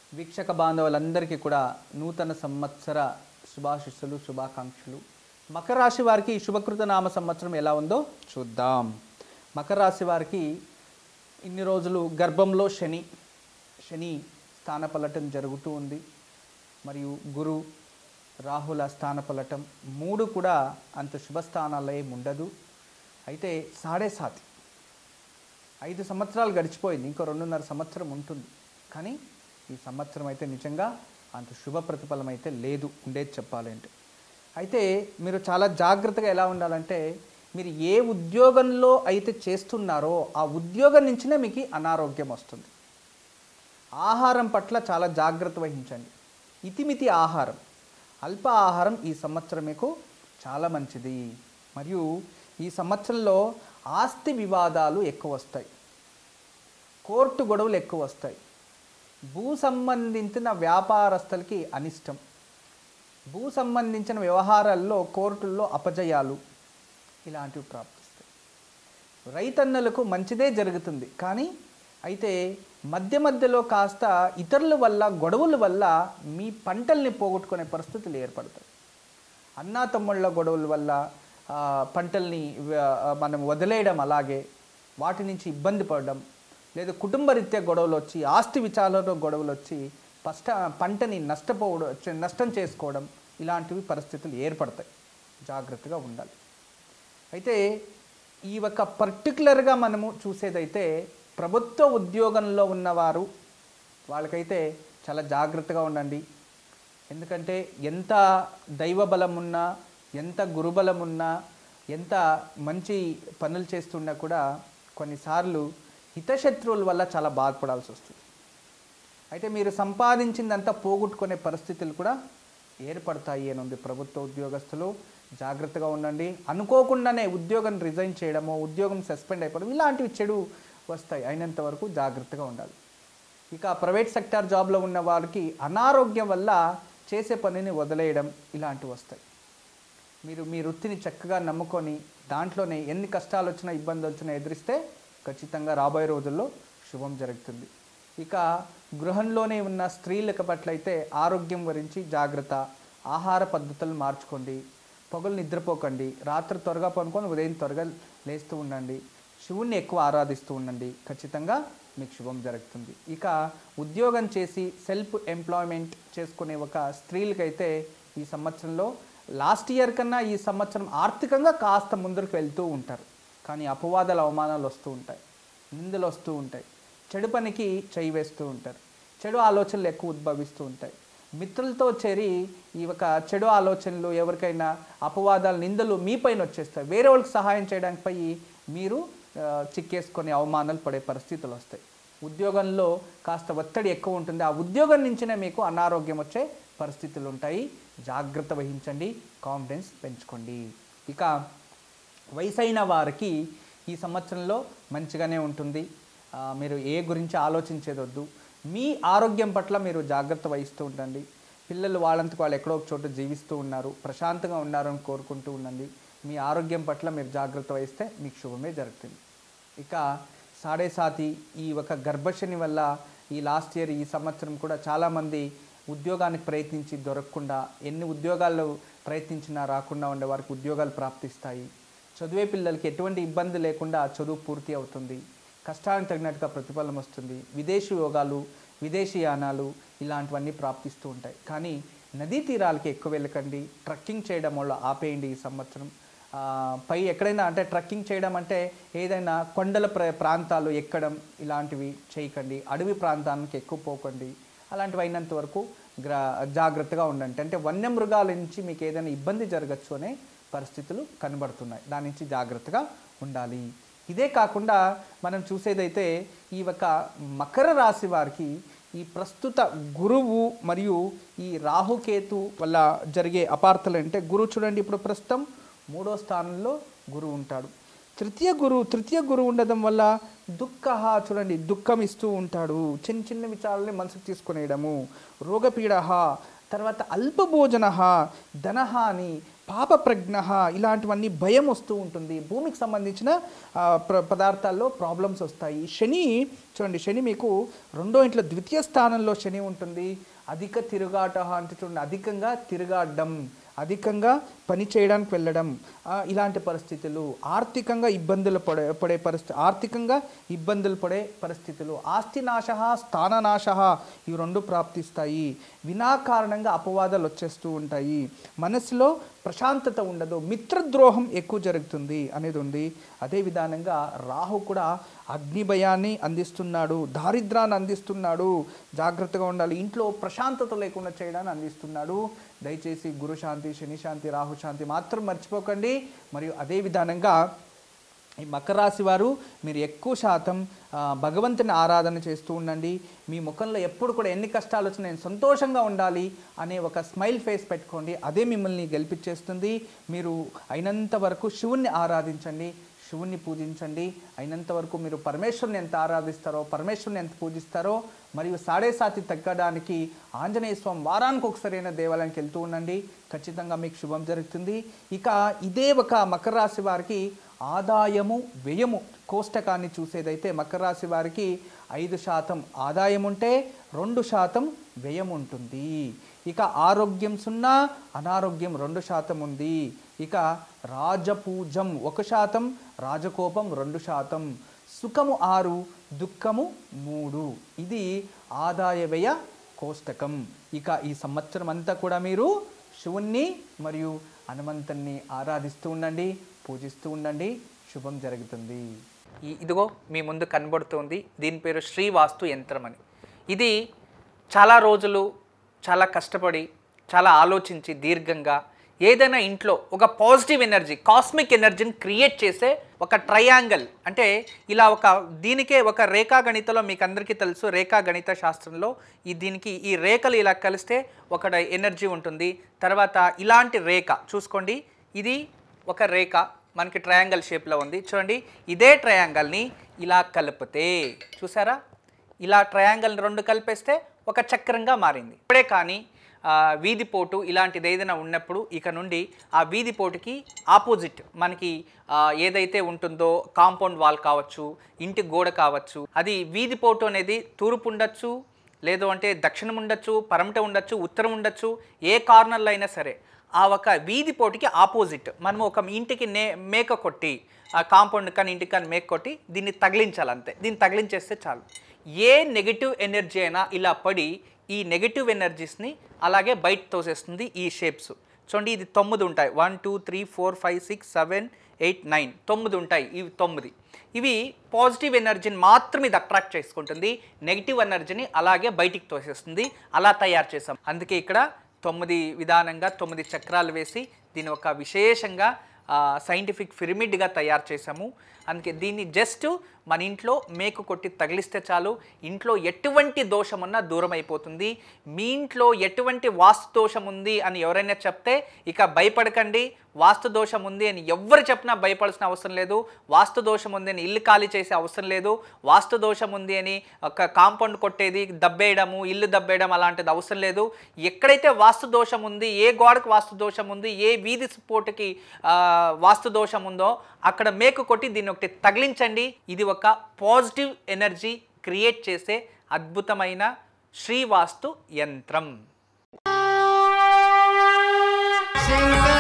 వీక్షక బాంధవులందరికీ కూడా నూతన సంవత్సర శుభాశిస్సులు శుభాకాంక్షలు మకర రాశి వారికి ఈ శుభకృత నామ సంవత్సరం ఎలా ఉందో చూద్దాం మకర రాశి వారికి ఇన్ని రోజులు గర్భంలో శని శని స్థానపలటం జరుగుతూ ఉంది మరియు గురు రాహుల స్థానపలటం మూడు కూడా అంత శుభస్థానాల్లో ఏమి ఉండదు అయితే సాడే సాతి ఐదు సంవత్సరాలు గడిచిపోయింది ఇంకో రెండున్నర సంవత్సరం ఉంటుంది కానీ ఈ సంవత్సరం అయితే నిజంగా అంత శుభ ప్రతిఫలం అయితే లేదు ఉండేది చెప్పాలంటే అయితే మీరు చాలా జాగ్రత్తగా ఎలా ఉండాలంటే మీరు ఏ ఉద్యోగంలో అయితే చేస్తున్నారో ఆ ఉద్యోగం నుంచినే మీకు అనారోగ్యం వస్తుంది ఆహారం పట్ల చాలా జాగ్రత్త వహించండి ఇతిమితి ఆహారం అల్ప ఆహారం ఈ సంవత్సరం మీకు చాలా మంచిది మరియు ఈ సంవత్సరంలో ఆస్తి వివాదాలు ఎక్కువ వస్తాయి కోర్టు గొడవలు ఎక్కువ వస్తాయి భూ సంబంధించిన వ్యాపారస్తులకి అనిష్టం భూ సంబంధించిన వ్యవహారాల్లో కోర్టుల్లో అపజయాలు ఇలాంటివి ప్రాప్తిస్తాయి రైతన్నలకు మంచిదే జరుగుతుంది కానీ అయితే మధ్య మధ్యలో కాస్త ఇతరుల వల్ల గొడవల వల్ల మీ పంటల్ని పోగొట్టుకునే పరిస్థితులు ఏర్పడతాయి అన్నా తమ్ముళ్ళ గొడవల వల్ల ఆ, పంటల్ని వ- మనం వదిలేయడం అలాగే వాటి నుంచి ఇబ్బంది పడడం లేదా కుటుంబ రీత్యా గొడవలు వచ్చి ఆస్తి విచారణలో గొడవలు వచ్చి పష్ట పంటని నష్టపోవడం చ- నష్టం చేసుకోవడం ఇలాంటివి పరిస్థితులు ఏర్పడతాయి జాగ్రత్తగా ఉండాలి అయితే ఈ ఒక పర్టికులర్గా మనము చూసేదైతే ప్రభుత్వ ఉద్యోగంలో ఉన్నవారు వాళ్ళకైతే చాలా జాగ్రత్తగా ఉండండి ఎందుకంటే ఎంత దైవ బలం ఉన్నా ఎంత గురుబలం ఉన్నా ఎంత మంచి పనులు చేస్తున్నా కూడా కొన్నిసార్లు హితశత్రువుల వల్ల చాలా బాధపడాల్సి వస్తుంది అయితే మీరు సంపాదించిందంతా పోగొట్టుకునే పరిస్థితులు కూడా ఏర్పడతాయి అని ఉంది ప్రభుత్వ ఉద్యోగస్తులు జాగ్రత్తగా ఉండండి అనుకోకుండానే ఉద్యోగం రిజైన్ చేయడమో ఉద్యోగం సస్పెండ్ అయిపోవడం ఇలాంటివి చెడు వస్తాయి అయినంత వరకు జాగ్రత్తగా ఉండాలి ఇక ప్రైవేట్ సెక్టార్ జాబ్లో ఉన్న వారికి అనారోగ్యం వల్ల చేసే పనిని వదిలేయడం ఇలాంటివి వస్తాయి మీరు మీ వృత్తిని చక్కగా నమ్ముకొని దాంట్లోనే ఎన్ని కష్టాలు వచ్చినా ఇబ్బంది వచ్చినా ఎదిరిస్తే ఖచ్చితంగా రాబోయే రోజుల్లో శుభం జరుగుతుంది ఇక గృహంలోనే ఉన్న స్త్రీలకు పట్లయితే ఆరోగ్యం గురించి జాగ్రత్త ఆహార పద్ధతులు మార్చుకోండి పొగలు నిద్రపోకండి రాత్రి త్వరగా పనుకొని ఉదయం త్వరగా లేస్తూ ఉండండి శివుణ్ణి ఎక్కువ ఆరాధిస్తూ ఉండండి ఖచ్చితంగా మీకు శుభం జరుగుతుంది ఇక ఉద్యోగం చేసి సెల్ఫ్ ఎంప్లాయ్మెంట్ చేసుకునే ఒక స్త్రీలకైతే ఈ సంవత్సరంలో లాస్ట్ ఇయర్ కన్నా ఈ సంవత్సరం ఆర్థికంగా కాస్త ముందరకు వెళ్తూ ఉంటారు కానీ అపవాదాలు అవమానాలు వస్తూ ఉంటాయి నిందలు వస్తూ ఉంటాయి చెడు పనికి చేయి వేస్తూ ఉంటారు చెడు ఆలోచనలు ఎక్కువ ఉద్భవిస్తూ ఉంటాయి మిత్రులతో చేరి ఈ ఒక చెడు ఆలోచనలు ఎవరికైనా అపవాదాలు నిందలు మీ పైన వచ్చేస్తాయి వేరే వాళ్ళకి సహాయం చేయడానికి పోయి మీరు ఆ, చిక్కేసుకొని అవమానాలు పడే పరిస్థితులు వస్తాయి ఉద్యోగంలో కాస్త ఒత్తిడి ఎక్కువ ఉంటుంది ఆ ఉద్యోగం నుంచినే మీకు అనారోగ్యం వచ్చే పరిస్థితులు ఉంటాయి జాగ్రత్త వహించండి కాన్ఫిడెన్స్ పెంచుకోండి ఇక వయసైన వారికి ఈ సంవత్సరంలో మంచిగానే ఉంటుంది ఆ, మీరు ఏ గురించి ఆలోచించేదొద్దు మీ ఆరోగ్యం పట్ల మీరు జాగ్రత్త వహిస్తూ ఉండండి పిల్లలు వాళ్ళంతకు వాళ్ళు ఎక్కడో ఒక చోట జీవిస్తూ ఉన్నారు ప్రశాంతంగా ఉన్నారని కోరుకుంటూ ఉండండి మీ ఆరోగ్యం పట్ల మీరు జాగ్రత్త వహిస్తే మీకు శుభమే జరుగుతుంది ఇక సాడే సాతి ఈ ఒక గర్భశని వల్ల ఈ లాస్ట్ ఇయర్ ఈ సంవత్సరం కూడా చాలామంది ఉద్యోగానికి ప్రయత్నించి దొరకకుండా ఎన్ని ఉద్యోగాలు ప్రయత్నించినా రాకుండా ఉండే వారికి ఉద్యోగాలు ప్రాప్తిస్తాయి చదివే పిల్లలకి ఎటువంటి ఇబ్బంది లేకుండా చదువు పూర్తి అవుతుంది కష్టానికి తగినట్టుగా ప్రతిఫలం వస్తుంది విదేశీ యోగాలు విదేశీ యానాలు ఇలాంటివన్నీ ప్రాప్తిస్తూ ఉంటాయి కానీ నదీ తీరాలకి ఎక్కువ వెళ్ళకండి ట్రక్కింగ్ చేయడం వల్ల ఆపేయండి ఈ సంవత్సరం ఆ, పై ఎక్కడైనా అంటే ట్రక్కింగ్ చేయడం అంటే ఏదైనా కొండల ప్ర ప్రాంతాలు ఎక్కడం ఇలాంటివి చేయకండి అడవి ప్రాంతానికి ఎక్కువ పోకండి అలాంటివి అయినంత వరకు గ్ర జాగ్రత్తగా ఉండండి అంటే వన్యమృగాల నుంచి మీకు ఏదైనా ఇబ్బంది జరగచ్చు అనే పరిస్థితులు కనబడుతున్నాయి దాని నుంచి జాగ్రత్తగా ఉండాలి ఇదే కాకుండా మనం చూసేదైతే ఈ ఒక మకర రాశి వారికి ఈ ప్రస్తుత గురువు మరియు ఈ రాహుకేతు వల్ల జరిగే అపార్థలు అంటే గురువు చూడండి ఇప్పుడు ప్రస్తుతం మూడో స్థానంలో గురువు ఉంటాడు తృతీయ గురువు తృతీయ గురువు ఉండడం వల్ల దుఃఖ చూడండి దుఃఖం ఇస్తూ ఉంటాడు చిన్న చిన్న విచారాలని మనసుకు తీసుకునేయడము రోగపీడ తర్వాత అల్పభోజన ధనహాని పాప ప్రజ్ఞ ఇలాంటివన్నీ భయం వస్తూ ఉంటుంది భూమికి సంబంధించిన ఆ, ప్ర పదార్థాల్లో ప్రాబ్లమ్స్ వస్తాయి శని చూడండి శని మీకు రెండో ఇంట్లో ద్వితీయ స్థానంలో శని ఉంటుంది అధిక తిరుగాట అంటే చూడండి అధికంగా తిరుగాడడం అధికంగా పని చేయడానికి వెళ్ళడం ఆ, ఇలాంటి పరిస్థితులు ఆర్థికంగా ఇబ్బందులు పడే పడే పరిస్థితి ఆర్థికంగా ఇబ్బందులు పడే పరిస్థితులు ఆస్తి నాశ స్థాన నాశ ఇవి రెండు ప్రాప్తిస్తాయి వినాకారణంగా అపవాదాలు వచ్చేస్తూ ఉంటాయి మనసులో ప్రశాంతత ఉండదు మిత్రద్రోహం ఎక్కువ జరుగుతుంది అనేది ఉంది అదే విధానంగా రాహు కూడా అగ్ని భయాన్ని అందిస్తున్నాడు దారిద్రాన్ని అందిస్తున్నాడు జాగ్రత్తగా ఉండాలి ఇంట్లో ప్రశాంతత లేకుండా చేయడాన్ని అందిస్తున్నాడు దయచేసి గురు శాంతి శని శాంతి రాహు శాంతి మాత్రం మర్చిపోకండి మరియు అదే విధానంగా ఈ మకర రాశి వారు మీరు ఎక్కువ శాతం ఆ, భగవంతుని ఆరాధన చేస్తూ ఉండండి మీ ముఖంలో ఎప్పుడు కూడా ఎన్ని కష్టాలు వచ్చినా నేను సంతోషంగా ఉండాలి అనే ఒక స్మైల్ ఫేస్ పెట్టుకోండి అదే మిమ్మల్ని గెలిపించేస్తుంది మీరు అయినంత వరకు శివుణ్ణి ఆరాధించండి శివుణ్ణి పూజించండి అయినంత వరకు మీరు పరమేశ్వరుని ఎంత ఆరాధిస్తారో పరమేశ్వరుని ఎంత పూజిస్తారో మరియు సాడే సాతి తగ్గడానికి ఆంజనేయ స్వామి వారానికి ఒకసారి అయినా దేవాలయానికి వెళ్తూ ఉండండి ఖచ్చితంగా మీకు శుభం జరుగుతుంది ఇక ఇదే ఒక మకర రాశి వారికి ఆదాయము వ్యయము కోష్టకాన్ని చూసేదైతే మకర రాశి వారికి ఐదు శాతం ఆదాయం ఉంటే రెండు శాతం వ్యయం ఉంటుంది ఇక ఆరోగ్యం సున్నా అనారోగ్యం రెండు శాతం ఉంది ఇక రాజపూజం ఒక శాతం రాజకోపం రెండు శాతం సుఖము ఆరు దుఃఖము మూడు ఇది ఆదాయ వ్యయ కోష్టకం ఇక ఈ సంవత్సరం అంతా కూడా మీరు శివుణ్ణి మరియు హనుమంతుణ్ణి ఆరాధిస్తూ ఉండండి పూజిస్తూ ఉండండి శుభం జరుగుతుంది ఈ ఇదిగో మీ ముందు కనబడుతుంది దీని పేరు శ్రీవాస్తు యంత్రం అని ఇది చాలా రోజులు చాలా కష్టపడి చాలా ఆలోచించి దీర్ఘంగా ఏదైనా ఇంట్లో ఒక పాజిటివ్ ఎనర్జీ కాస్మిక్ ఎనర్జీని క్రియేట్ చేసే ఒక ట్రయాంగిల్ అంటే ఇలా ఒక దీనికే ఒక రేఖా గణితలో మీకు అందరికీ తెలుసు రేఖా గణిత శాస్త్రంలో ఈ దీనికి ఈ రేఖలు ఇలా కలిస్తే ఒక ఎనర్జీ ఉంటుంది తర్వాత ఇలాంటి రేఖ చూసుకోండి ఇది ఒక రేఖ మనకి ట్రయాంగిల్ షేప్లో ఉంది చూడండి ఇదే ట్రయాంగిల్ని ఇలా కలిపితే చూసారా ఇలా ట్రయాంగిల్ రెండు కలిపేస్తే ఒక చక్రంగా మారింది ఇప్పుడే కానీ ఆ, వీధి పోటు ఇలాంటిది ఏదైనా ఉన్నప్పుడు ఇక నుండి ఆ వీధి పోటుకి ఆపోజిట్ మనకి ఆ, ఏదైతే ఉంటుందో కాంపౌండ్ వాల్ కావచ్చు ఇంటి గోడ కావచ్చు అది వీధి పోటు అనేది తూర్పు ఉండొచ్చు లేదు అంటే దక్షిణం ఉండొచ్చు పరమట ఉండొచ్చు ఉత్తరం ఉండొచ్చు ఏ కార్నర్లో అయినా సరే ఆ ఒక వీధి పోటుకి ఆపోజిట్ మనం ఒక ఇంటికి నే మేక కొట్టి ఆ కాంపౌండ్ కానీ ఇంటికి కానీ మేక కొట్టి దీన్ని తగిలించాలి అంతే దీన్ని తగిలించేస్తే చాలు ఏ నెగిటివ్ ఎనర్జీ అయినా ఇలా పడి ఈ నెగిటివ్ ఎనర్జీస్ని అలాగే బయట తోసేస్తుంది ఈ షేప్స్ చూడండి ఇది తొమ్మిది ఉంటాయి one two three four five six seven eight nine తొమ్మిది ఉంటాయి ఇవి తొమ్మిది ఇవి పాజిటివ్ ఎనర్జీని మాత్రం ఇది అట్రాక్ట్ చేసుకుంటుంది నెగిటివ్ ఎనర్జీని అలాగే బయటికి తోసేస్తుంది అలా తయారు చేసాం అందుకే ఇక్కడ తొమ్మిది విధానంగా తొమ్మిది చక్రాలు వేసి దీని ఒక విశేషంగా సైంటిఫిక్ పిరమిడ్గా తయారు చేసాము అందుకే దీన్ని జస్ట్ మన ఇంట్లో మేకు కొట్టి తగిలిస్తే చాలు ఇంట్లో ఎటువంటి దోషం ఉన్నా దూరం అయిపోతుంది మీ ఇంట్లో ఎటువంటి వాస్తు దోషం ఉంది అని ఎవరైనా చెప్తే ఇక భయపడకండి వాస్తు దోషం ఉంది అని ఎవ్వరు చెప్పినా భయపడాల్సిన అవసరం లేదు వాస్తు దోషం ఉంది అని ఇల్లు ఖాళీ చేసే అవసరం లేదు వాస్తు దోషం ఉంది అని ఒక కాంపౌండ్ కొట్టేది దబ్బేయడము ఇల్లు దబ్బేయడం అలాంటిది అవసరం లేదు ఎక్కడైతే వాస్తు దోషం ఉంది ఏ గోడకు వాస్తు దోషం ఉంది ఏ వీధి పోటుకి ఆ, వాస్తు దోషం ఉందో అక్కడ మేకు కొట్టి దీన్ని ఒకటి తగిలించండి ఇది ఒక పాజిటివ్ ఎనర్జీ క్రియేట్ చేసే అద్భుతమైన శ్రీవాస్తు యంత్రం శంకర